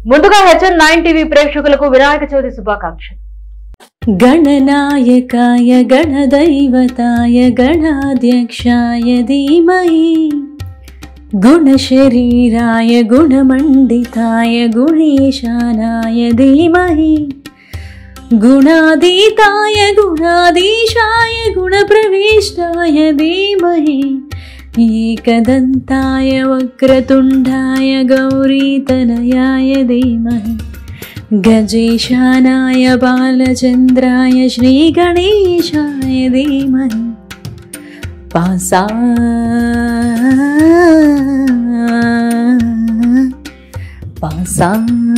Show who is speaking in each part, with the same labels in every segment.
Speaker 1: ముందుగా HN nine TV ప్రేక్షకులకు వినాయక చవితి శుభాకాంక్షలు
Speaker 2: गणनायकाय गणदैवताय गणाध्यक्षाय धीमहि गुणशरीराय गुणमण्डिताय गुणेशानाय धीमहि गुणातीताय गुणाधीशाय गुणप्रविष्टाय धीमहि एकदन्ताय वक्रतुण्डाय गौरीतनयाय धीमहि गजेशानाय बालचन्द्राय श्रीगणेशाय धीमहि पासा पासा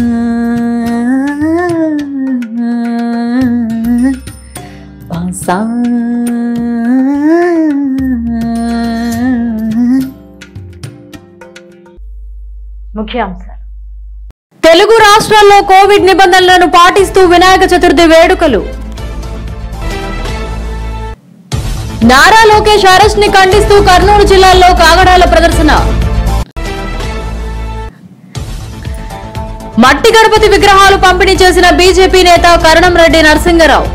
Speaker 2: पासा
Speaker 1: ముఖ్యాంశాలు తెలుగు రాష్ట్రాల్లో కోవిడ్ నిబంధనలను పాటిస్తూ వినాయక చతుర్థి వేడుకలు నారా లోకేష్ అరెస్ట్ ని ఖండిస్తూ కర్నూలు జిల్లాలో కాగడాల ప్రదర్శన మట్టి గణపతి విగ్రహాలు పంపిణీ చేసిన బీజేపీ నేత కరణం రెడ్డి నరసింగరావు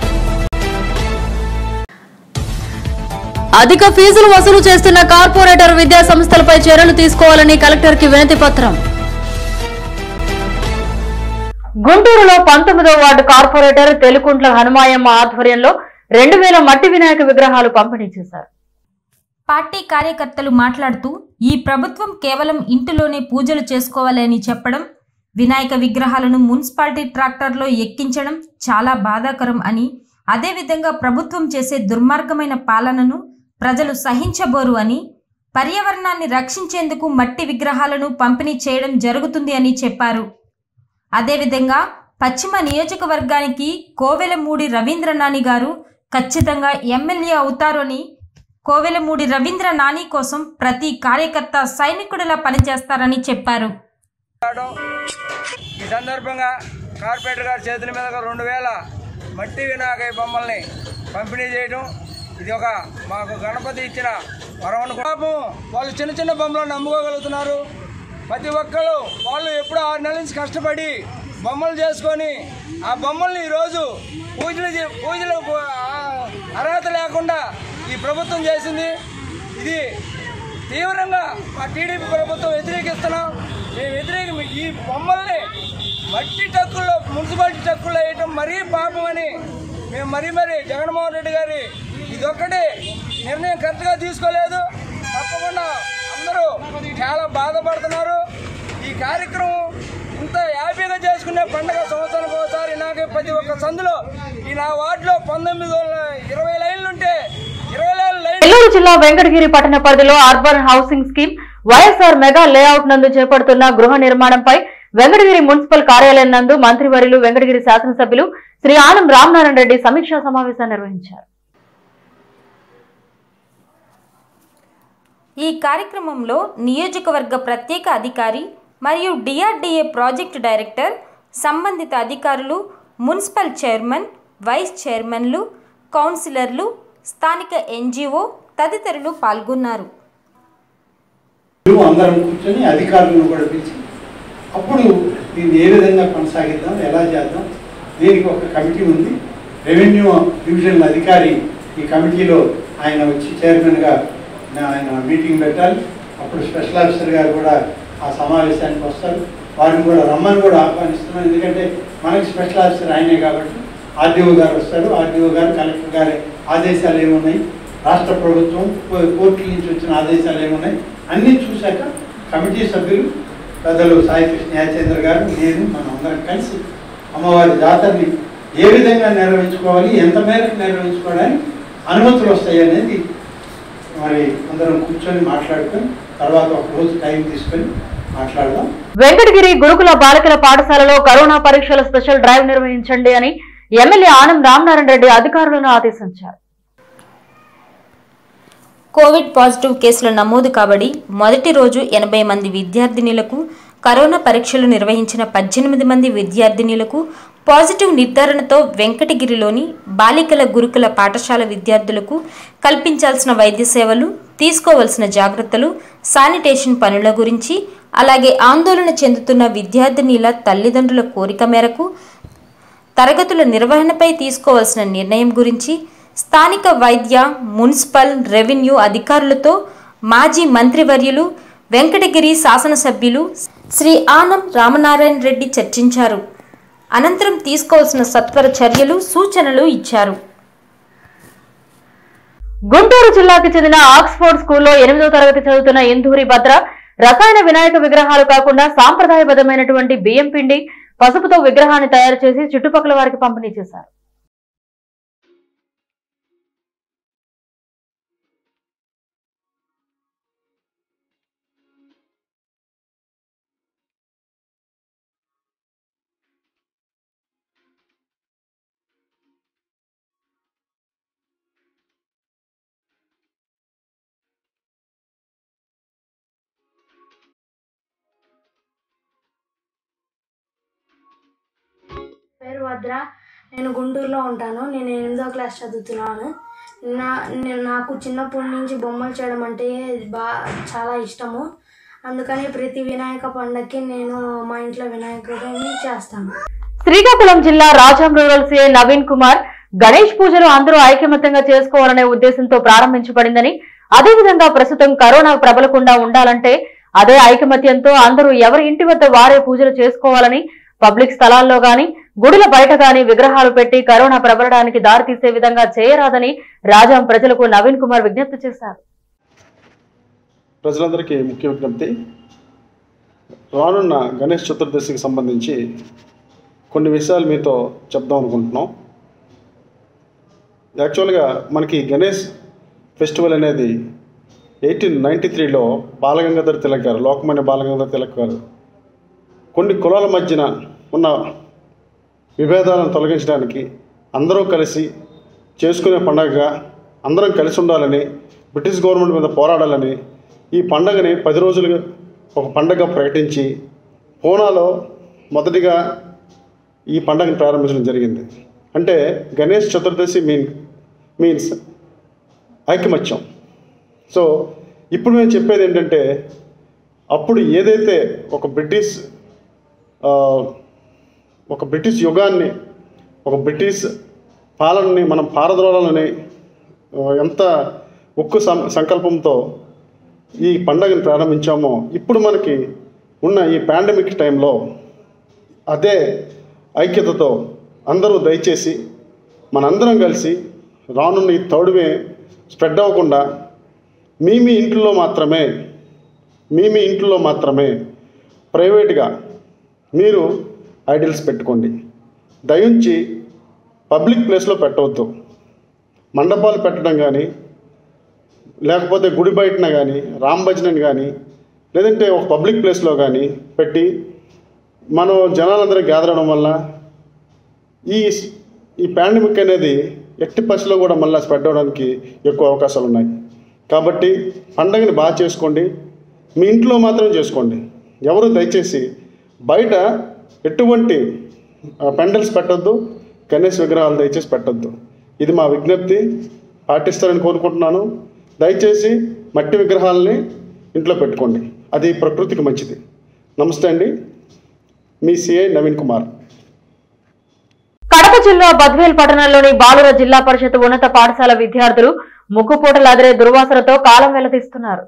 Speaker 1: అధిక ఫీజులు వసూలు చేస్తున్న కార్పొరేటర్ విద్యా సంస్థలపై చర్యలు తీసుకోవాలని కలెక్టర్ కి వినతి పత్రం గుంటూరులో పంతొమ్మిదో వార్డు కార్పొరేటర్ తెలుకుంట్ల హనుమాయమ్మ ఆధ్వర్యంలో రెండు వేల మట్టి వినాయక విగ్రహాలు పంపిణీ చేశారు
Speaker 3: పార్టీ కార్యకర్తలు మాట్లాడుతూ ఈ ప్రభుత్వం కేవలం ఇంటిలోనే పూజలు చేసుకోవాలని చెప్పడం వినాయక విగ్రహాలను మున్సిపాలిటీ ట్రాక్టర్లో ఎక్కించడం చాలా బాధాకరం అని అదేవిధంగా ప్రభుత్వం చేసే దుర్మార్గమైన పాలనను ప్రజలు సహించబోరు అని పర్యావరణాన్ని రక్షించేందుకు మట్టి విగ్రహాలను పంపిణీ చేయడం జరుగుతుంది అని చెప్పారు అదేవిధంగా పశ్చిమ నియోజకవర్గానికి కోవెలమూడి రవీంద్ర నాని గారు ఖచ్చితంగా ఎమ్మెల్యే అవుతారు అని కోవెలమూడి రవీంద్ర నాని కోసం ప్రతి కార్యకర్త సైనికుడిలా పనిచేస్తారని చెప్పారు
Speaker 4: రావడం ఈ సందర్భంగా కార్పొరేటర్ గారి చేతుల మీదుగా రెండు వేల మట్టి వినాయక బొమ్మల్ని పంపిణీ చేయడం ఇది ఒక మాకు గణపతి ఇచ్చిన వరం అనుకో- పాపం వాళ్ళు చిన్న చిన్న బొమ్మలను నమ్ముకోగలుగుతున్నారు ప్రతి ఒక్కరు వాళ్ళు ఎప్పుడో ఆరు నెలల నుంచి కష్టపడి బొమ్మలు చేసుకొని ఆ బొమ్మల్ని ఈరోజు పూజలు చే- పూజలు ఆ, అర్హత లేకుండా ఈ ప్రభుత్వం చేసింది ఇది తీవ్రంగా మా టీడీపీ ప్రభుత్వం వ్యతిరేకిస్తున్నాం మేము వ్యతిరేక ఈ బొమ్మల్ని మట్టి టక్కుల్లో మున్సిపాలిటీ టక్కుల్లో వేయటం మరీ పాపం అని మేము మరీ మరీ జగన్మోహన్ రెడ్డి గారి ఇదొక్కటి నిర్ణయం కరెక్ట్గా తీసుకోలేదు తప్పకుండా అందరూ చాలా బాధపడుతున్నారు ఈ కార్యక్రమం ఇంత హ్యాపీగా చేసుకునే పండుగ సంవత్సరానికి ఒకసారి నాకు ప్రతి ఒక్క సందులో ఈ నా వార్డులో పంతొమ్మిది వందల ఇరవై లైన్లు ఉంటే ఇరవై లైన్లు లైన్
Speaker 1: నెల్లూరు జిల్లా వెంకటగిరి పట్టణ పరిధిలో urban housing scheme YSR mega layout నందు చేపడుతున్న గృహ నిర్మాణంపై వెంకటగిరి మున్సిపల్ కార్యాలయం నందు మంత్రివర్యులు వెంకటగిరి శాసనసభ్యులు శ్రీ ఆనం రామనారాయణ రెడ్డి సమీక్షా సమావేశం నిర్వహించారు
Speaker 3: ఈ కార్యక్రమంలో నియోజకవర్గ ప్రత్యేక అధికారి మరియు డిఆర్డీఏ ప్రాజెక్టు డైరెక్టర్ సంబంధిత అధికారులు మున్సిపల్ చైర్మన్ వైస్ చైర్మన్లు కౌన్సిలర్లు స్థానిక ఎన్జిఓ తదితరులు పాల్గొన్నారు
Speaker 5: మేము అందరం కూర్చొని అధికారులను కూడా పిలిచి అప్పుడు దీన్ని ఏ విధంగా కొనసాగిద్దాం ఎలా చేద్దాం దీనికి ఒక కమిటీ ఉంది రెవెన్యూ డివిజన్ అధికారి ఈ కమిటీలో ఆయన వచ్చి చైర్మన్గా ఆయన మీటింగ్ పెట్టాలి అప్పుడు స్పెషల్ ఆఫీసర్ గారు కూడా ఆ సమావేశానికి వస్తారు వారిని కూడా రమ్మని కూడా ఆహ్వానిస్తున్నాం ఎందుకంటే మనకి స్పెషల్ ఆఫీసర్ ఆయనే కాబట్టి ఆర్డీఓ గారు వస్తారు ఆర్డీఓ గారు కలెక్టర్ గారి ఆదేశాలు ఏమున్నాయి రాష్ట్ర ప్రభుత్వం కో- కోర్టుల నుంచి వచ్చిన ఆదేశాలు ఏమున్నాయి అన్నీ చూశాక కమిటీ సభ్యులు పెద్దలు సాయి కృష్ణ యాచేంద్ర గారు నేను మనం అందరం కలిసి అమ్మవారి జాతరని ఏ విధంగా నిర్వహించుకోవాలి ఎంత మేరకు నిర్వహించుకోవడానికి అనుమతులు వస్తాయి అనేది మరి అందరం కూర్చొని మాట్లాడుకొని తర్వాత ఒక రోజు టైం తీసుకొని మాట్లాడదాం
Speaker 1: వెంకటగిరి గురుకుల బాలికల పాఠశాలలో కరోనా పరీక్షల స్పెషల్ డ్రైవ్ నిర్వహించండి అని ఎమ్మెల్యే ఆనం రామనారాయణ రెడ్డి అధికారులను ఆదేశించారు
Speaker 3: కోవిడ్ పాజిటివ్ కేసులు నమోదు కాబడి మొదటి రోజు ఎనభై మంది విద్యార్థినులకు కరోనా పరీక్షలు నిర్వహించిన పద్దెనిమిది మంది విద్యార్థినులకు పాజిటివ్ నిర్ధారణతో వెంకటగిరిలోని బాలికల గురుకుల పాఠశాల విద్యార్థులకు కల్పించాల్సిన వైద్య సేవలు తీసుకోవలసిన జాగ్రత్తలు శానిటేషన్ పనుల గురించి అలాగే ఆందోళన చెందుతున్న విద్యార్థినిల తల్లిదండ్రుల కోరిక మేరకు తరగతుల నిర్వహణపై తీసుకోవాల్సిన నిర్ణయం గురించి స్థానిక వైద్య మున్సిపల్ రెవెన్యూ అధికారులతో మాజీ మంత్రివర్యులు వెంకటగిరి శాసనసభ్యులు శ్రీ ఆనం రామనారాయణ రెడ్డి చర్చించారు అనంతరం తీసుకోవాల్సిన సత్వర చర్యలు సూచనలు ఇచ్చారు
Speaker 1: గుంటూరు జిల్లాకు చెందిన ఆక్స్ఫోర్డ్ స్కూల్లో ఎనిమిదో తరగతి చదువుతున్న ఇందూరి భద్ర రసాయన వినాయక విగ్రహాలు కాకుండా సాంప్రదాయబద్ధమైనటువంటి బియ్యం పిండి పసుపుతో విగ్రహాన్ని తయారు చేసి చుట్టుపక్కల వారికి పంపిణీ చేశారు
Speaker 6: పేరు భద్ర నేను గుంటూరులో ఉంటాను నేను ఎనిమిదో క్లాస్ చదువుతున్నాను నా నేను నాకు చిన్నప్పటి నుంచి బొమ్మలు చేయడం అంటే బా చాలా ఇష్టము అందుకని ప్రతి వినాయక పండగకి నేను మా ఇంట్లో వినాయకుడిని చేస్తాను
Speaker 1: శ్రీకాకుళం జిల్లా రాజాం రూరల్ సీఐ నవీన్ కుమార్ గణేష్ పూజలు అందరూ ఐకమత్యంగా చేసుకోవాలనే ఉద్దేశంతో ప్రారంభించబడిందని అదేవిధంగా ప్రస్తుతం కరోనా ప్రబలకుండా ఉండాలంటే అదే ఐకమత్యంతో అందరూ ఎవరి ఇంటి వద్ద వారే పూజలు చేసుకోవాలని పబ్లిక్ స్థలాల్లో గాని గుడుల బయట గాని విగ్రహాలు పెట్టి కరోనా ప్రబలడానికి దారితీసే విధంగా చేయరాదని రాజాం ప్రజలకు నవీన్ కుమార్ విజ్ఞప్తి చేశారు
Speaker 7: ప్రజలందరికీ ముఖ్య విజ్ఞప్తి రానున్న గణేష్ చతుర్దశికి సంబంధించి కొన్ని విషయాలు మీతో చెప్దాం అనుకుంటున్నాం యాక్చువల్గా మనకి గణేష్ ఫెస్టివల్ అనేది ఎయిటీన్ నైంటీ త్రీలో బాలగంగాధర్ తిలక్ గారు లోకమాన్య బాలగంగాధర్ తిలక్ గారు కొన్ని కులాల మధ్యన ఉన్న విభేదాలను తొలగించడానికి అందరూ కలిసి చేసుకునే పండగగా అందరం కలిసి ఉండాలని బ్రిటిష్ గవర్నమెంట్ మీద పోరాడాలని ఈ పండగని పది రోజులుగా ఒక పండగ ప్రకటించి పూనాలో మొదటిగా ఈ పండగను ప్రారంభించడం జరిగింది అంటే గణేష్ చతుర్దశి మీన్ మీన్స్ ఐకమత్యం సో ఇప్పుడు మేము చెప్పేది ఏంటంటే అప్పుడు ఏదైతే ఒక బ్రిటిష్ ఆ, ఒక బ్రిటిష్ యుగాన్ని ఒక బ్రిటిష్ పాలనని మనం పారద్రోలాలని ఆ, ఎంత ఉక్కు సం సంకల్పంతో ఈ పండగను ప్రారంభించామో ఇప్పుడు మనకి ఉన్న ఈ పాండమిక్ టైంలో అదే ఐక్యతతో అందరూ దయచేసి మనందరం కలిసి రానున్న ఈ తౌడుమే స్ప్రెడ్ అవ్వకుండా మీ మీ ఇంట్లో మాత్రమే మీ మీ ఇంట్లో మాత్రమే ప్రైవేట్గా మీరు ఐడిల్స్ పెట్టుకోండి దయించి పబ్లిక్ ప్లేస్లో పెట్టవద్దు మండపాలు పెట్టడం కానీ లేకపోతే గుడి బయటన కానీ రామ్ భజనని కానీ లేదంటే ఒక పబ్లిక్ ప్లేస్లో కానీ పెట్టి మనం జనాలందరూ గ్యాదర్ అవడం వల్ల ఈ ఈ పాండమిక్ అనేది ఎట్టి పరిస్థితిలో కూడా మళ్ళీ స్ప్రెడ్ అవ్వడానికి ఎక్కువ అవకాశాలు ఉన్నాయి కాబట్టి పండగని బాగా చేసుకోండి మీ ఇంట్లో మాత్రం చేసుకోండి ఎవరు దయచేసి బయట ఎటువంటి పెండల్స్ పెట్టొద్దు గణేష్ విగ్రహాలు దయచేసి పెట్టొద్దు ఇది మా విజ్ఞప్తి పాటిస్తారని కోరుకుంటున్నాను దయచేసి మట్టి విగ్రహాలని ఇంట్లో పెట్టుకోండి అది ప్రకృతికి మంచిది నమస్తే అండి మీ సిఐ నవీన్ కుమార్
Speaker 1: కడప జిల్లా బద్వేల్ పట్టణంలోని బాలుర జిల్లా పరిషత్ ఉన్నత పాఠశాల విద్యార్థులు ముక్కుపూటలు అదిరే దుర్వాసనతో కాలం వెల్లదీస్తున్నారు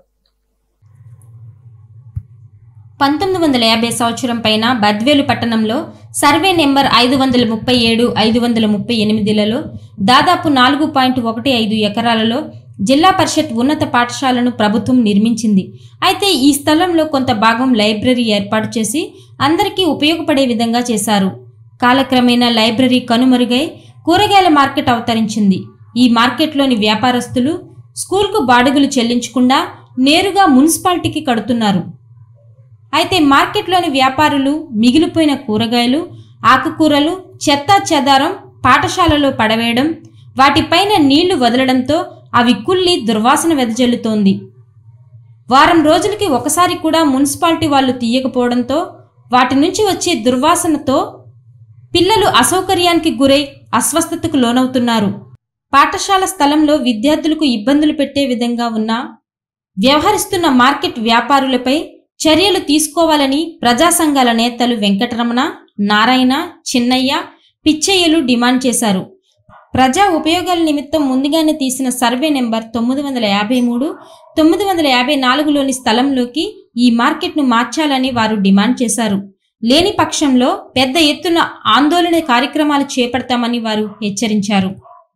Speaker 3: పంతొమ్మిది వందల యాభై సంవత్సరం పైన బద్వేలు పట్టణంలో సర్వే నెంబర్ ఐదు వందల ముప్పై ఏడు ఐదు వందల ముప్పై ఎనిమిదిలలో దాదాపు నాలుగు పాయింట్ ఒకటి ఐదు ఎకరాలలో జిల్లా పరిషత్ ఉన్నత పాఠశాలను ప్రభుత్వం నిర్మించింది అయితే ఈ స్థలంలో కొంత భాగం లైబ్రరీ ఏర్పాటు చేసి అందరికీ ఉపయోగపడే విధంగా చేశారు కాలక్రమేణా లైబ్రరీ కనుమరుగై కూరగాయల మార్కెట్ అవతరించింది ఈ మార్కెట్లోని వ్యాపారస్తులు స్కూల్కు బాడుగులు చెల్లించకుండా నేరుగా మున్సిపాలిటీకి కడుతున్నారు అయితే మార్కెట్లోని వ్యాపారులు మిగిలిపోయిన కూరగాయలు ఆకుకూరలు చెత్త చెదారం పాఠశాలలో పడవేయడం వాటిపైన నీళ్లు వదలడంతో అవి కుళ్ళి దుర్వాసన వెదజల్లుతోంది వారం రోజులకి ఒకసారి కూడా మున్సిపాలిటీ వాళ్ళు తీయకపోవడంతో వాటి నుంచి వచ్చే దుర్వాసనతో పిల్లలు అసౌకర్యానికి గురై అస్వస్థతకు లోనవుతున్నారు పాఠశాల స్థలంలో విద్యార్థులకు ఇబ్బందులు పెట్టే విధంగా ఉన్న వ్యవహరిస్తున్న మార్కెట్ వ్యాపారులపై చర్యలు తీసుకోవాలని ప్రజా సంఘాల నేతలు వెంకటరమణ నారాయణ చిన్నయ్య పిచ్చయ్యలు డిమాండ్ చేశారు ప్రజా ఉపయోగాల నిమిత్తం ముందుగానే తీసిన సర్వే నెంబర్ తొమ్మిది వందల యాభై మూడు తొమ్మిది వందల యాభై నాలుగులోని స్థలంలోకి ఈ మార్కెట్ను మార్చాలని వారు డిమాండ్ చేశారు లేని పక్షంలో పెద్ద ఎత్తున ఆందోళన కార్యక్రమాలు చేపడతామని వారు హెచ్చరించారు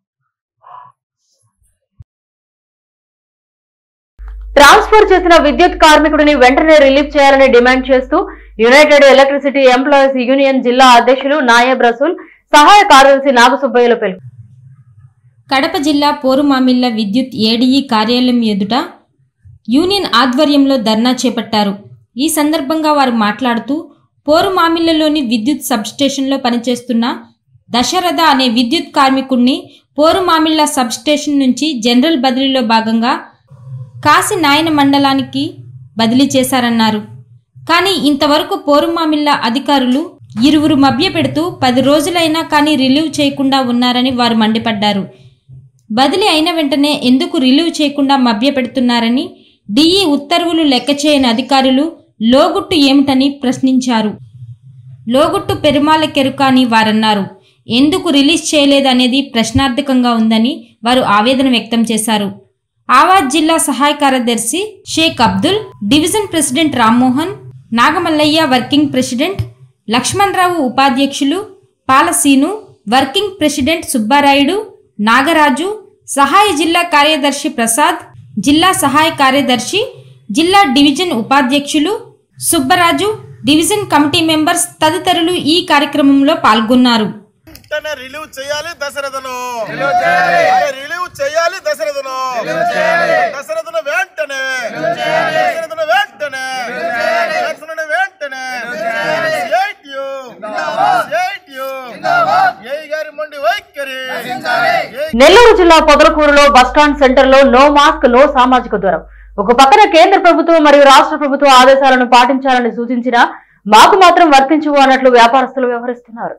Speaker 1: ట్రాన్స్ఫర్ చేసిన విద్యుత్ కార్మికుడిని వెంటనే రిలీఫ్ చేయాలని డిమాండ్ చేస్తూ యునైటెడ్ ఎలక్ట్రిసిటీ ఎంప్లాయీస్ యూనియన్ జిల్లా అధ్యక్షులు నాయబ్ రసూల్ సహాయ కార్యదర్శి నాగసుబ్బయ్యలు పిలుపు
Speaker 3: కడప జిల్లా పోరుమామిళ్ల విద్యుత్ ఏడీఈ కార్యాలయం ఎదుట యూనియన్ ఆధ్వర్యంలో ధర్నా చేపట్టారు ఈ సందర్భంగా వారు మాట్లాడుతూ పోరుమామిళ్లలోని విద్యుత్ సబ్స్టేషన్లో పనిచేస్తున్న దశరథ అనే విద్యుత్ కార్మికుణ్ణి పోరుమామిళ్ల సబ్స్టేషన్ నుంచి జనరల్ బదిలీలో భాగంగా కాశీ నాయన మండలానికి బదిలీ చేశారన్నారు కానీ ఇంతవరకు పోరుమామిళ్ల అధికారులు ఇరువురు మభ్యపెడుతూ పది రోజులైనా కానీ రిలీవ్ చేయకుండా ఉన్నారని వారు మండిపడ్డారు బదిలీ అయిన వెంటనే ఎందుకు రిలీవ్ చేయకుండా మభ్యపెడుతున్నారని డిఈ ఉత్తర్వులు లెక్క చేయని అధికారులు లోగుట్టు ఏమిటని ప్రశ్నించారు లోగుట్టు పెరుమాల కెరుక అని వారన్నారు ఎందుకు రిలీజ్ చేయలేదనేది ప్రశ్నార్థకంగా ఉందని వారు ఆవేదన వ్యక్తం చేశారు ఆవాజ్ జిల్లా సహాయ కార్యదర్శి Sheikh Abdul division president Rammohan Nagamallaiah working president Lakshmanarao ఉపాధ్యక్షులు పాలసీను వర్కింగ్ ప్రెసిడెంట్ సుబ్బారాయుడు నాగరాజు సహాయ జిల్లా కార్యదర్శి ప్రసాద్ జిల్లా సహాయ కార్యదర్శి జిల్లా డివిజన్ ఉపాధ్యక్షులు సుబ్బరాజు డివిజన్ కమిటీ మెంబర్స్ తదితరులు ఈ కార్యక్రమంలో పాల్గొన్నారు
Speaker 8: వెంటనే రిలీవ్ చేయాలి దశరథను అరే రిలీవ్ చేయాలి దశరథను దశరథను వెంటనే దశరథను వెంటనే దశరథను వెంటనే State you. State you. ఏయ్ గారి మొండి వైఖరి ఏయ్
Speaker 1: నెల్లూరు జిల్లా పొదలకూరులో బస్టాండ్ సెంటర్ లో నో మాస్క్ నో సామాజిక దూరం ఒక పక్కన కేంద్ర ప్రభుత్వం మరియు రాష్ట్ర ప్రభుత్వ ఆదేశాలను పాటించాలని సూచించినా మాకు మాత్రం వర్తించవు అన్నట్లు వ్యాపారస్తులు వ్యవహరిస్తున్నారు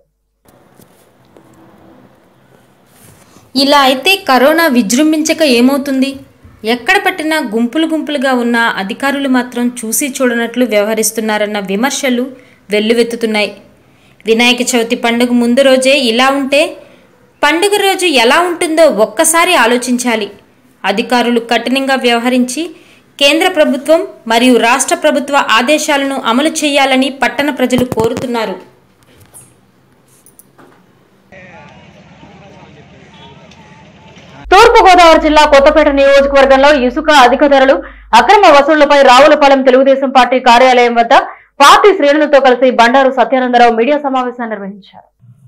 Speaker 3: ఇలా అయితే కరోనా విజృంభించక ఏమవుతుంది ఎక్కడ పట్టినా గుంపులు గుంపులుగా ఉన్న అధికారులు మాత్రం చూసి చూడనట్లు వ్యవహరిస్తున్నారన్న విమర్శలు వెల్లువెత్తుతున్నాయి వినాయక చవితి పండుగ ముందు రోజే ఇలా ఉంటే పండుగ రోజు ఎలా ఉంటుందో ఒక్కసారి ఆలోచించాలి అధికారులు కఠినంగా వ్యవహరించి కేంద్ర ప్రభుత్వం మరియు రాష్ట్ర ప్రభుత్వ ఆదేశాలను అమలు చేయాలని పట్టణ ప్రజలు కోరుతున్నారు
Speaker 1: తూర్పు గోదావరి జిల్లా కొత్తపేట నియోజకవర్గంలో ఇసుక అధిక ధరలు అక్రమ వసూళ్లపై రావులపాలెం తెలుగుదేశం పార్టీ కార్యాలయం వద్ద పార్టీ శ్రేణులతో కలిసి బండారు సత్యానందరావు మీడియా సమావేశాన్ని నిర్వహించారు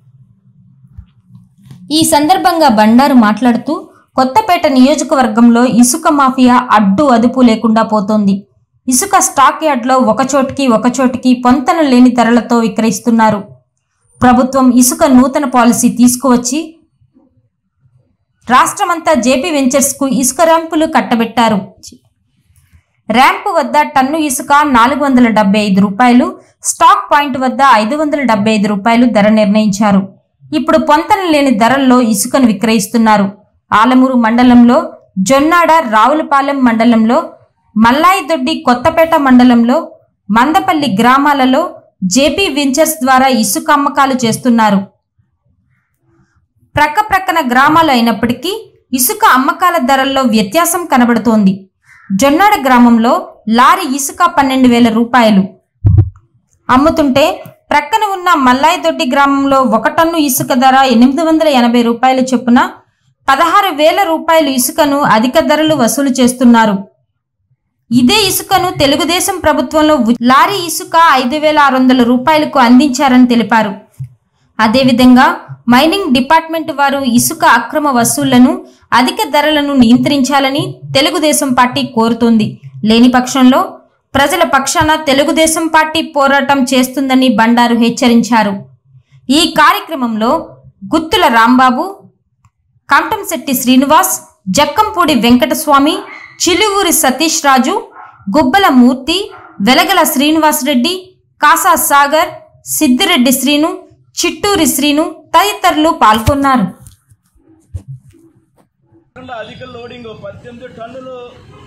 Speaker 3: ఈ సందర్భంగా బండారు మాట్లాడుతూ కొత్తపేట నియోజకవర్గంలో ఇసుక మాఫియా అడ్డు అదుపు లేకుండా పోతోంది ఇసుక స్టాక్ యార్డ్లో ఒకచోటికి ఒకచోటికి పొంతన లేని ధరలతో విక్రయిస్తున్నారు ప్రభుత్వం ఇసుక నూతన పాలసీ తీసుకువచ్చి రాష్ట్రమంతా జేపీ వెంచర్స్కు ఇసుక ర్యాంపులు కట్టబెట్టారు ర్యాంపు వద్ద టన్ను ఇసుక నాలుగు వందల డెబ్బై ఐదు రూపాయలు స్టాక్ పాయింట్ వద్ద ఐదు వందల డెబ్బై ఐదు రూపాయలు ధర నిర్ణయించారు ఇప్పుడు పొంతన లేని ధరల్లో ఇసుకను విక్రయిస్తున్నారు ఆలమూరు మండలంలో జొన్నాడ రావులపాలెం మండలంలో మల్లాయిదొడ్డి కొత్తపేట మండలంలో మందపల్లి గ్రామాలలో జేపీ వెంచర్స్ ద్వారా ఇసుక అమ్మకాలు చేస్తున్నారు ప్రక్క ప్రక్కన గ్రామాలు అయినప్పటికీ ఇసుక అమ్మకాల ధరల్లో వ్యత్యాసం కనబడుతోంది జొన్నాడ గ్రామంలో లారీ ఇసుక పన్నెండు వేల రూపాయలు అమ్ముతుంటే ప్రక్కన ఉన్న మల్లాయిదొడ్డి గ్రామంలో ఒక టన్ను ఇసుక ధర ఎనిమిది వందల ఎనభై రూపాయల చొప్పున పదహారు వేల రూపాయలు ఇసుకను అధిక ధరలు వసూలు చేస్తున్నారు ఇదే ఇసుకను తెలుగుదేశం ప్రభుత్వంలో ఉ- లారీ ఇసుక ఐదు వేల ఆరు వందల రూపాయలకు అందించారని తెలిపారు అదేవిధంగా మైనింగ్ డిపార్ట్మెంట్ వారు ఇసుక అక్రమ వసూళ్లను అధిక ధరలను నియంత్రించాలని తెలుగుదేశం పార్టీ కోరుతోంది లేని పక్షంలో ప్రజల పక్షాన తెలుగుదేశం పార్టీ పోరాటం చేస్తుందని బండారు హెచ్చరించారు ఈ కార్యక్రమంలో గుత్తుల రాంబాబు కంటంశెట్టి శ్రీనివాస్ జక్కంపూడి వెంకటస్వామి చిలువూరి సతీష్ రాజు గుబ్బల మూర్తి వెలగల శ్రీనివాసరెడ్డి కాసా సాగర్ సిద్దిరెడ్డి శ్రీను చిట్టూరి శ్రీను తదితరులు పాల్గొన్నారు
Speaker 8: అధిక లోడింగ్ పద్దెనిమిది టన్నులు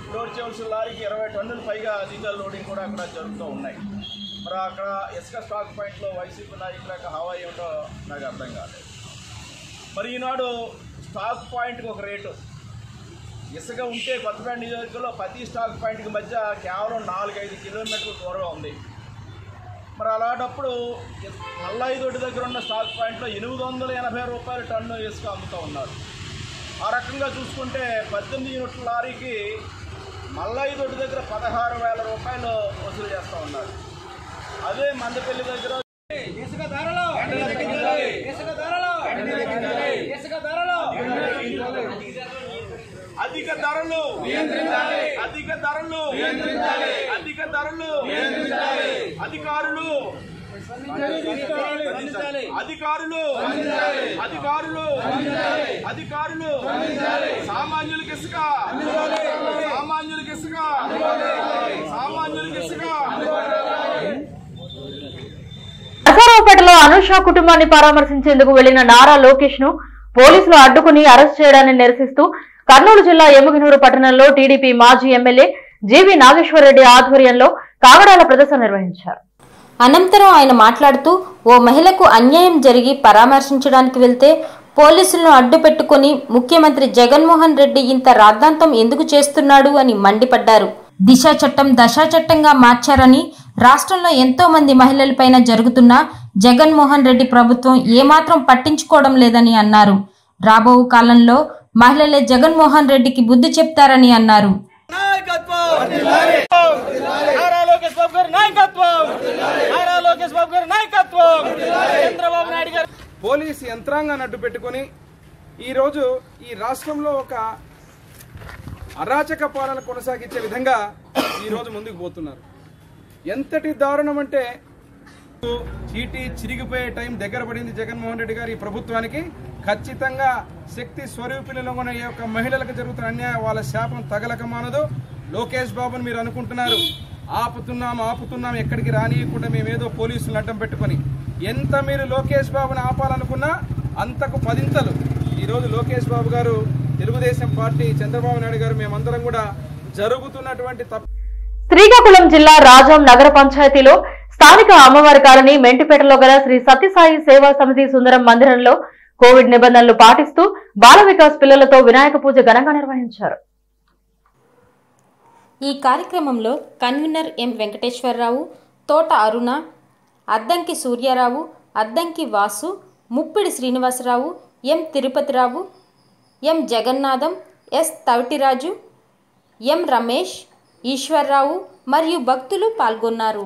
Speaker 8: లోడ్ చేయవలసిన లారీకి ఇరవై టన్నులు పైగా డీజిల్ లోడింగ్ కూడా అక్కడ జరుగుతూ ఉన్నాయి మరి అక్కడ ఇసుక స్టాక్ పాయింట్లో వైసీపీ నాయకుల యొక్క హవా ఏమిటో నాకు అర్థం కాలేదు మరి ఈనాడు స్టాక్ పాయింట్కి ఒక రేటు ఇసుక ఉంటే కొత్తపేట నియోజకవర్గంలో ప్రతి స్టాక్ పాయింట్కి మధ్య కేవలం నాలుగైదు కిలోమీటర్ల దూరం ఉంది మరి అలాంటప్పుడు నల్లైదొడ్డి దగ్గర ఉన్న స్టాక్ పాయింట్లో ఎనిమిది వందల ఎనభై రూపాయల టన్ను ఇసుక అమ్ముతూ ఉన్నారు ఆ రకంగా చూసుకుంటే పద్దెనిమిది యూనిట్ల లారీకి మల్లైదొడ్డి దగ్గర పదహారు వేల రూపాయలు వసూలు చేస్తూ ఉన్నారు అదే మందపల్లి దగ్గర ఇసుక ధరలు ఇసుక ధరలు ఇసుక ధరలు అధిక ధరలు అధిక ధరలు అధిక ధరలు అధికారులు అధికారులు అధికారులు అధికారులు సామాన్యులకి ఇసుక సామాన్యులకి ఇసుక సామాన్యులకి ఇసుక
Speaker 1: నరసరావుపేటలో అనుష కుటుంబాన్ని పరామర్శించేందుకు వెళ్లిన నారా లోకేష్ ను పోలీసులు అడ్డుకుని అరెస్ట్ చేయడాన్ని నిరసిస్తూ కర్నూలు జిల్లా ఎముగనూరు పట్టణంలో టీడీపీ మాజీ ఎమ్మెల్యే జీవి నాగేశ్వరరెడ్డి ఆధ్వర్యంలో కాగడాల ప్రదర్శన నిర్వహించారు
Speaker 3: అనంతరం ఆయన మాట్లాడుతూ ఓ మహిళకు అన్యాయం జరిగి పరామర్శించడానికి వెళ్తే పోలీసులను అడ్డు పెట్టుకుని ముఖ్యమంత్రి జగన్మోహన్ రెడ్డి ఇంత రాద్ధాంతం ఎందుకు చేస్తున్నాడు అని మండిపడ్డారు దిశ చట్టం దశా చట్టంగా మార్చారని రాష్ట్రంలో ఎంతో మంది మహిళలపైన జరుగుతున్న జగన్మోహన్ రెడ్డి ప్రభుత్వం ఏమాత్రం పట్టించుకోవడం లేదని అన్నారు రాబో కాలంలో మహిళలే జగన్మోహన్ రెడ్డికి బుద్ధి చెప్తారని అన్నారు
Speaker 8: నారా లోకేష్ బాబు గారి నాయకత్వం నారా లోకేష్ బాబు గారి నాయకత్వం చంద్రబాబు నాయుడు గారు
Speaker 9: పోలీస్ యంత్రాంగాన్ని అడ్డు పెట్టుకొని ఈరోజు ఈ రాష్ట్రంలో ఒక అరాచక పాలన కొనసాగించే విధంగా ఈరోజు ముందుకు పోతున్నారు ఎంతటి దారుణం అంటే చీటీ చిరిగిపోయే టైం దగ్గర పడింది జగన్మోహన్ రెడ్డి గారి ఈ ప్రభుత్వానికి ఖచ్చితంగా శక్తి స్వరూపిణిలో ఉన్న ఈ యొక్క మహిళలకు జరుగుతున్న అన్యాయం వాళ్ళ శాపం తగలక మానదు లోకేష్ బాబుని మీరు అనుకుంటున్నారు ఆపుతున్నాం ఆపుతున్నాం ఎక్కడికి రానియకుండా మేమేదో పోలీసులను అడ్డం పెట్టుకొని ఎంత మీరు లోకేష్ బాబుని ఆపాలనుకున్నా అంతకు పదింతలు ఈరోజు లోకేష్ బాబు గారు తెలుగుదేశం పార్టీ చంద్రబాబు నాయుడు గారు మేమందరం కూడా జరుగుతున్నటువంటి తప్పు
Speaker 1: శ్రీకాకుళం జిల్లా రాజాం నగర పంచాయతీలో స్థానిక అమ్మవారి కాలనీ మెంటిపేటలో గల శ్రీ సత్యసాయి సేవా సమితి సుందరం మందిరంలో కోవిడ్ నిబంధనలు పాటిస్తూ బాల వికాస్ పిల్లలతో వినాయక పూజ ఘనంగా నిర్వహించారు
Speaker 3: ఈ కార్యక్రమంలో convener M Venkateswararao Thota Aruna Addanki Suryarao Addanki Vasu Muppidi Srinivasarao M Tirupatirao M Jagannatham S Tavitiraju M Ramesh Eshwarrao మరియు భక్తులు పాల్గొన్నారు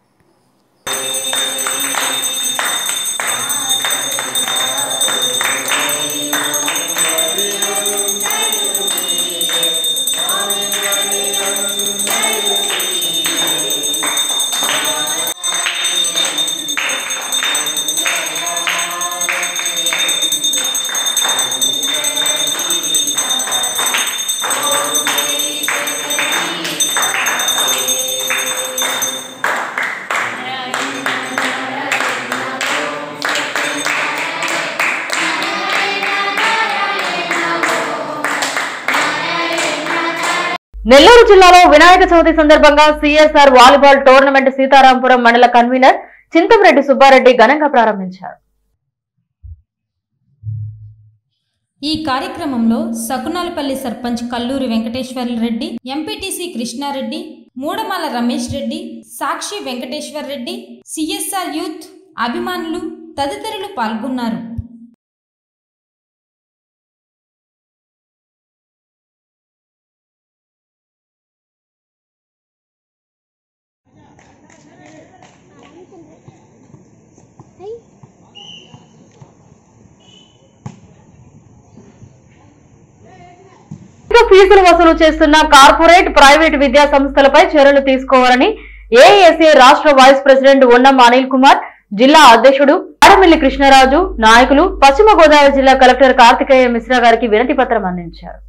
Speaker 1: నెల్లూరు జిల్లాలో వినాయక చవితి సందర్భంగా సిఎస్ఆర్ వాలీబాల్ టోర్నమెంట్ సీతారాంపురం మండల కన్వీనర్ చింతంరెడ్డి సుబ్బారెడ్డి ఘనంగా ప్రారంభించారు
Speaker 3: ఈ కార్యక్రమంలో Sakunalapalli sarpanch Kalluri Venkateswara Reddy MPTC Krishnareddy Moodamala Ramesh Reddy Sakshi Venkateswar Reddy CSR youth అభిమానులు తదితరులు పాల్గొన్నారు
Speaker 1: అధిక ఫీజులు వసూలు చేస్తున్న కార్పొరేట్ ప్రైవేట్ విద్యా సంస్థలపై చర్యలు తీసుకోవాలని ఏఎస్ఏ రాష్ట్ర వైస్ ప్రెసిడెంట్ ఉన్నం అనిల్ కుమార్ జిల్లా అధ్యక్షుడు ఆడమిల్లి కృష్ణరాజు నాయకులు పశ్చిమ గోదావరి జిల్లా కలెక్టర్ కార్తికేయ మిశ్రా గారికి వినతి పత్రం అందించారు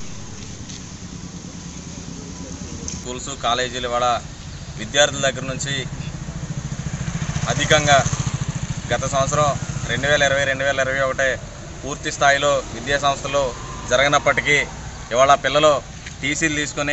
Speaker 10: స్కూల్స్ కాలేజీలు కూడా విద్యార్థుల దగ్గర నుంచి అధికంగా గత సంవత్సరం రెండు వేల ఇరవై రెండు వేల ఇరవై ఒకటి పూర్తి స్థాయిలో విద్యా సంస్థలు జరగనప్పటికీ ఇవాళ పిల్లలు టీసీలు తీసుకొని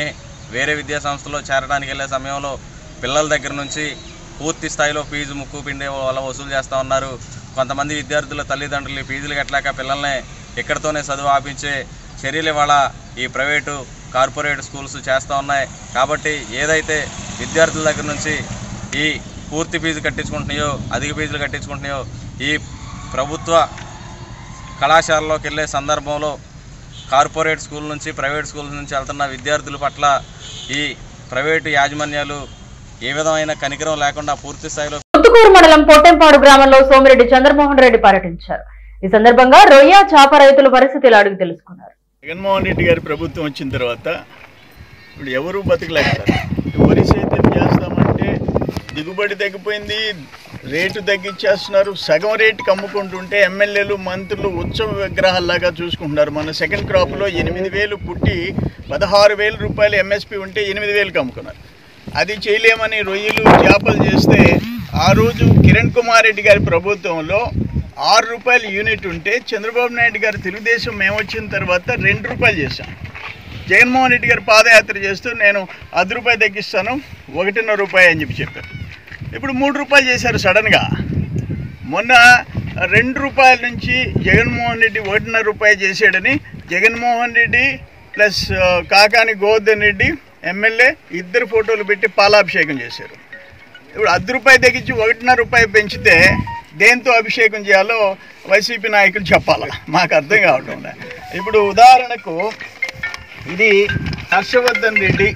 Speaker 10: వేరే విద్యా సంస్థలో చేరడానికి వెళ్ళే సమయంలో పిల్లల దగ్గర నుంచి పూర్తి స్థాయిలో ఫీజు ముక్కు పిండి వల్ల వసూలు చేస్తూ ఉన్నారు కొంతమంది విద్యార్థుల తల్లిదండ్రులు ఈ ఫీజులు కట్టలేక పిల్లల్ని ఇక్కడితోనే చదువు ఆపించే చర్యలు ఇవాళ ఈ ప్రైవేటు కార్పొరేట్ స్కూల్స్ చేస్తూ ఉన్నాయి కాబట్టి ఏదైతే విద్యార్థుల దగ్గర నుంచి ఈ పూర్తి ఫీజు కట్టించుకుంటున్నాయో అధిక ఫీజులు కట్టించుకుంటున్నాయో ఈ ప్రభుత్వ కళాశాలలోకి వెళ్ళే సందర్భంలో కార్పొరేట్ స్కూల్ నుంచి ప్రైవేట్ స్కూల్ నుంచి వెళ్తున్న విద్యార్థుల పట్ల ఈ ప్రైవేటు యాజమాన్యాలు ఏ విధమైన కనికరం లేకుండా పూర్తి స్థాయిలో
Speaker 1: ముత్తుకూరు మండలం పొట్టెంపాడు గ్రామంలో సోమిరెడ్డి చంద్రమోహన్ రెడ్డి పర్యటించారు ఈ సందర్భంగా రొయ్య చాప రైతుల పరిస్థితులు అడిగి తెలుసుకున్నారు
Speaker 11: జగన్మోహన్ రెడ్డి గారి ప్రభుత్వం వచ్చిన తర్వాత ఇప్పుడు ఎవరు బతకలేకపోతారు వరి సేద్యం చేస్తామంటే దిగుబడి తగ్గిపోయింది రేటు తగ్గించేస్తున్నారు సగం రేటుకి అమ్ముకుంటుంటే ఎమ్మెల్యేలు మంత్రులు ఉత్సవ విగ్రహాల్లాగా చూసుకుంటున్నారు మన సెకండ్ క్రాప్లో ఎనిమిది వేలు పుట్టి పదహారు వేల రూపాయలు ఎంఎస్పి ఉంటే ఎనిమిది వేలకు అమ్ముకున్నారు అది చేయలేమని రొయ్యలు చేపలు చేస్తే ఆ రోజు కిరణ్ కుమార్ రెడ్డి గారి ప్రభుత్వంలో ఆరు రూపాయలు యూనిట్ ఉంటే చంద్రబాబు నాయుడు గారు తెలుగుదేశం మేము వచ్చిన తర్వాత రెండు రూపాయలు చేశాం జగన్మోహన్ రెడ్డి గారు పాదయాత్ర చేస్తూ నేను అర్ధ రూపాయి తగ్గిస్తాను ఒకటిన్నర రూపాయి అని చెప్పి చెప్పారు ఇప్పుడు మూడు రూపాయలు చేశారు సడన్గా మొన్న రెండు రూపాయల నుంచి జగన్మోహన్ రెడ్డి ఒకటిన్నర రూపాయి చేశాడని జగన్మోహన్ రెడ్డి ప్లస్ ఆ, కాకాని గోవర్ధన్ రెడ్డి ఎమ్మెల్యే ఇద్దరు ఫోటోలు పెట్టి పాలాభిషేకం చేశారు ఇప్పుడు అర్ధ రూపాయి తగ్గించి ఒకటిన్నర రూపాయి పెంచితే దేంతో అభిషేకం చేయాలో వైసీపీ నాయకులు చెప్పాలి మాకు అర్థం కావటం లే. ఇప్పుడు ఉదాహరణకు ఇది హర్షవర్ధన్ రెడ్డి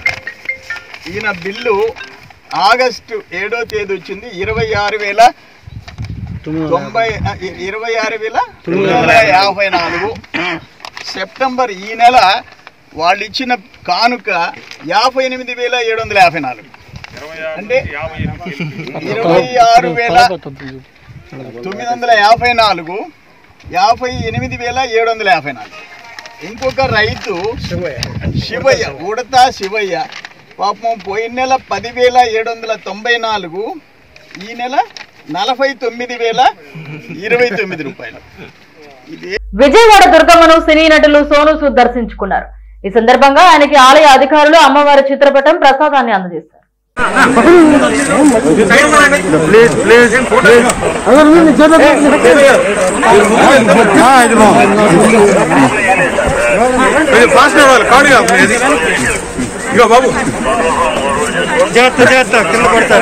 Speaker 11: ఈయన బిల్లు ఆగస్టు ఏడో తేదీ వచ్చింది ఇరవై ఆరు వేల తొంభై ఆ, ఇ- ఇరవై ఆరు వేల తొమ్మిది వందల యాభై నాలుగు సెప్టెంబర్ ఈ నెల వాళ్ళు ఇచ్చిన కానుక యాభై ఎనిమిది వేల ఏడు వందల యాభై నాలుగు అంటే ఇరవై ఆరు వేల తొమ్మిది వందల యాభై నాలుగు యాభై ఎనిమిది వేల ఏడు వందల యాభై నాలుగు ఇంకొక రైతు శివయ్య ఉడతా శివయ్య పాపం పోయిన నెల పదివేల ఏడు వందల తొంభై నాలుగు ఈ నెల నలభై తొమ్మిది వేల ఇరవై తొమ్మిది రూపాయలు
Speaker 1: విజయవాడ దుర్గమ్మను సినీ నటులు సోను సూద్ దర్శించుకున్నారు ఈ సందర్భంగా ఆయనకి ఆలయ అధికారులు అమ్మవారి చిత్రపటం ప్రసాదాన్ని అందజేశారు
Speaker 12: ప్లీజ్ ప్లీజ్ ప్లీజ్ ఫాస్ట్ అవ్వాలి కాడు ఇగో బాబు జాగ్రత్త జాగ్రత్త కింద పడతారు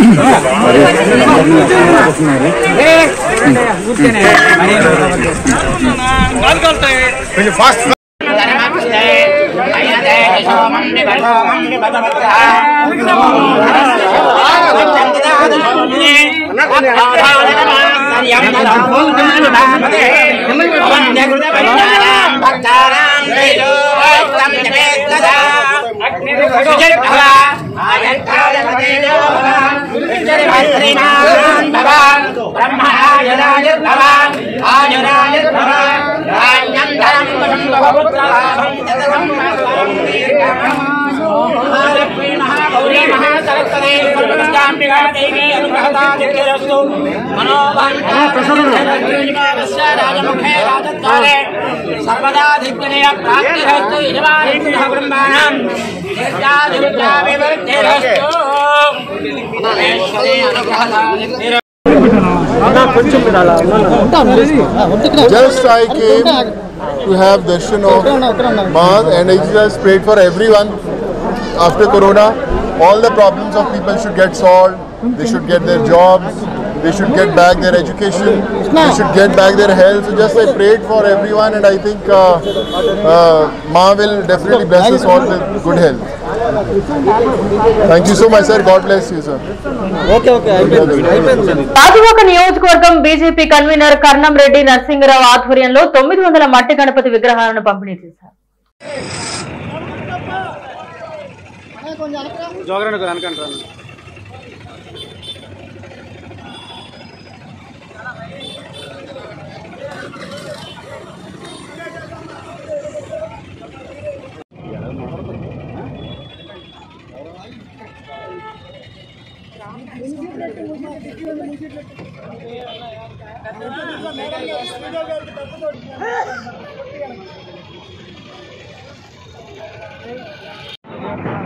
Speaker 12: కొంచెం ఫాస్ట్
Speaker 13: సర్వదా దిగ్విజయ ప్రాప్తిరస్తు యజమాని బ్రహ్మాణం దీర్ఘాదివిద్యాభివృద్ధిరస్తు
Speaker 14: Just I came to have darshan of Ma and I just prayed for everyone after Corona. All the problems of people should get solved. They should get their jobs. They should get back their education. They should get back their health. So just I prayed for everyone and I think uh, uh, Ma will definitely bless us all with good health. Thank you so much, sir. God bless you, sir. Okay, okay.
Speaker 1: Rajuvaka నియోజకవర్గం BJP convener Karnam Reddy Narasingarao ఆధ్వర్యంలో తొమ్మిది వందల మట్టి గణపతి విగ్రహాలను పంపిణీ చేశారు
Speaker 9: జోగరణ అనుకుంటాను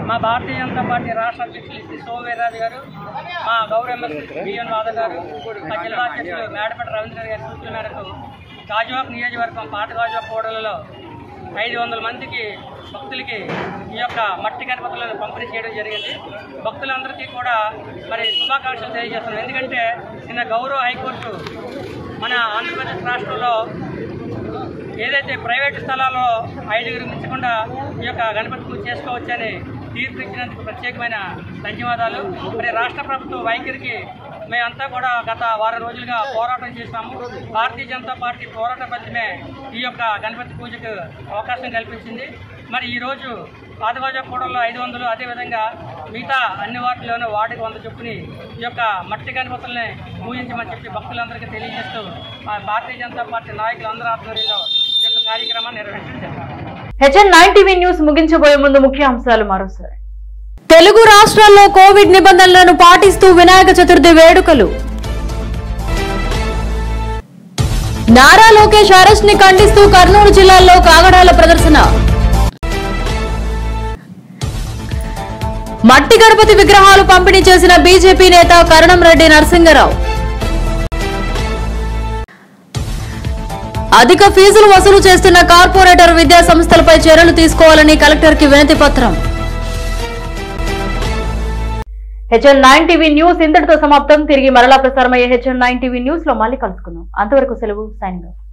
Speaker 15: మా భారతీయ జనతా పార్టీ రాష్ట్ర అధ్యక్షులు శ్రీ సోమవీర్రాజు గారు మా గౌరవ ఎమ్మెల్సీ బిఎన్ వాద గారు మా జిల్లా అధ్యక్షులు మేడపేట రవీంద్ర గారి సూచన మేరకు గాజువాక్ నియోజకవర్గం పాత గాజువాక్ కూడలలో ఐదు వందల మందికి భక్తులకి ఈ యొక్క మట్టి గణపతులను పంపిణీ చేయడం జరిగింది భక్తులందరికీ కూడా మరి శుభాకాంక్షలు తెలియజేస్తున్నాం ఎందుకంటే నిన్న గౌరవ హైకోర్టు మన ఆంధ్రప్రదేశ్ రాష్ట్రంలో ఏదైతే ప్రైవేటు స్థలాల్లో ఐదుగురు మించకుండా ఈ యొక్క గణపతి పూజ చేసుకోవచ్చని తీర్పు ఇచ్చినందుకు ప్రత్యేకమైన ధన్యవాదాలు మరి రాష్ట్ర ప్రభుత్వ వైఖరికి మేమంతా కూడా గత వారం రోజులుగా పోరాటం చేశాము భారతీయ జనతా పార్టీ పోరాట ఫలితమే ఈ యొక్క గణపతి పూజకు అవకాశం కల్పించింది మరి ఈరోజు పాతగోజాపూడలో ఐదు వందలు అదేవిధంగా మిగతా అన్ని వాటిలోనూ వాటికి వంద చొప్పుని ఈ యొక్క మట్టి గణపతుల్ని పూజించమని చెప్పి భక్తులందరికీ తెలియజేస్తూ మా భారతీయ జనతా పార్టీ నాయకులందరూ ఆధ్వర్యంలో ఈ యొక్క కార్యక్రమాన్ని నిర్వహించడం జరిగింది
Speaker 1: హెచ్ఎన్ నైన్ టీవీ న్యూస్ ముగించబోయే ముందు ముఖ్య అంశాలు మరోసారి
Speaker 16: తెలుగు రాష్ట్రాల్లో కోవిడ్ నిబంధనలను పాటిస్తూ వినాయక చతుర్థి వేడుకలు నారా లోకేష్ అరెస్ట్ ని ఖండిస్తూ కర్నూలు జిల్లాలో కాగడాల ప్రదర్శన మట్టి గణపతి విగ్రహాలు పంపిణీ చేసిన బీజేపీ నేత కరణంరెడ్డి నరసింగరావు అధిక ఫీజులు వసూలు చేస్తున్న కార్పొరేటర్ విద్యా సంస్థలపై చర్యలు తీసుకోవాలని కలెక్టర్ కి వినతి పత్రం
Speaker 1: హెచ్ఎన్ నైన్ టీవీ న్యూస్ ఇంతటితో సమాప్తం తిరిగి మరలా ప్రసారమయ్యే హెచ్ఎన్ నైన్ టీవీ న్యూస్ లో మళ్ళీ కలుసుకుందాం అంతవరకు సెలవు సైనింగ్ ఆఫ్